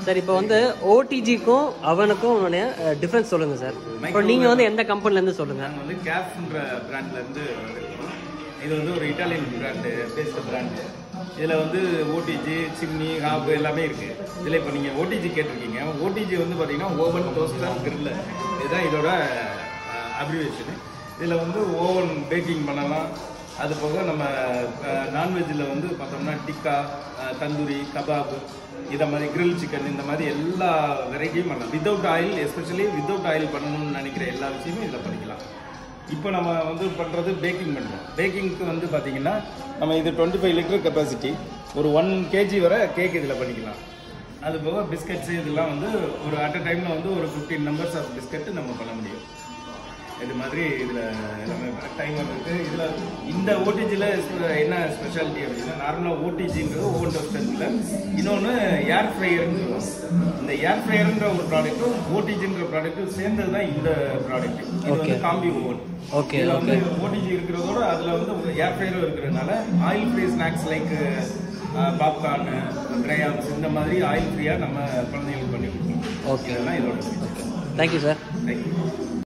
sir இப்போ வந்து ஓடிஜிக்கும் அவனுக்கும் டிஃப்ரென்ஸ் சொல்லுங்கள் சார் இப்போ நீங்கள் வந்து எந்த கம்பெனிலேருந்து சொல்லுங்கள் நாங்கள் வந்து கேப்ன்ற பிராண்ட்ல இருந்து வந்திருக்கோம் இது வந்து ஒரு இட்டாலியன் பிராண்டு பேஸ்ட் பிராண்டு இதில் வந்து ஓடிஜி சிம்னி ஹாப் எல்லாமே இருக்கு இதில் இப்போ நீங்கள் ஓடிஜி கேட்டிருக்கீங்க ஓடிஜி வந்து பார்த்தீங்கன்னா ஓவன் டோஸ்டர் கிரில் இதுதான் இதோட அப்ரிவேஷனு இதில் வந்து ஓவன் பேக்கிங் பண்ணலாம் அது போக நம்ம நான்வெஜ்ஜில் வந்து பார்த்தோம்னா டிக்கா அஹ், தந்தூரி கபாப் இதை மாதிரி கிரில் சிக்கன் இந்த மாதிரி எல்லா வெரைட்டியும் பண்ணலாம் without oil especially without oil பண்ணணும்னு நினைக்கிற எல்லா விஷயமும் இதில் பண்ணிக்கலாம் இப்போ நம்ம வந்து பண்ணுறது பேக்கிங் பண்ணுறோம் பேக்கிங்க்கு வந்து பார்த்தீங்கன்னா நம்ம இது டுவெண்ட்டி ஃபைவ் லிட்டர் கெப்பாசிட்டி ஒரு ஒன் கேஜி வரை கேக் இதில் பண்ணிக்கலாம் அது போக பிஸ்கட்ஸ் இதெல்லாம் வந்து ஒரு அட் அ டைமில் வந்து ஒரு ஃபிஃப்டீன் நம்பர்ஸ் ஆஃப் பிஸ்கட் நம்ம பண்ண முடியும் இது மாதிரி இதில் எல்லாமே டைமர் இருக்கு இதில் இந்த ஓடிஜியில் என்ன ஸ்பெஷாலிட்டி அப்படின்னா நார்மலாக ஓடிஜின்றது ஓவன் டோஸ்டர்ல இன்னொன்று ஏர் ஃப்ரையர்னு சொல்லுவாங்க இந்த ஏர் ஃப்ரையர்ன்ற ஒரு ப்ராடக்ட்டும் ஓடிஜின்ற ப்ராடக்ட்டும் சேர்ந்தது தான் இந்த ப்ராடக்ட் இது வந்து காம்பி ஓவன் Okay, இதில் வந்து ஓடிஜி இருக்கிறதோட அதில் வந்து ஏர் ஃப்ரையரும் இருக்கிறதுனால oil free snacks like popcorn ட்ரையாப்ஸ் இந்த மாதிரி ஆயில் ஃப்ரீயாக நம்ம குழந்தைங்களுக்கு பண்ணி கொடுக்கணும் ஓகே இதெல்லாம் இதோட தேங்க்யூ சார் தேங்க்யூ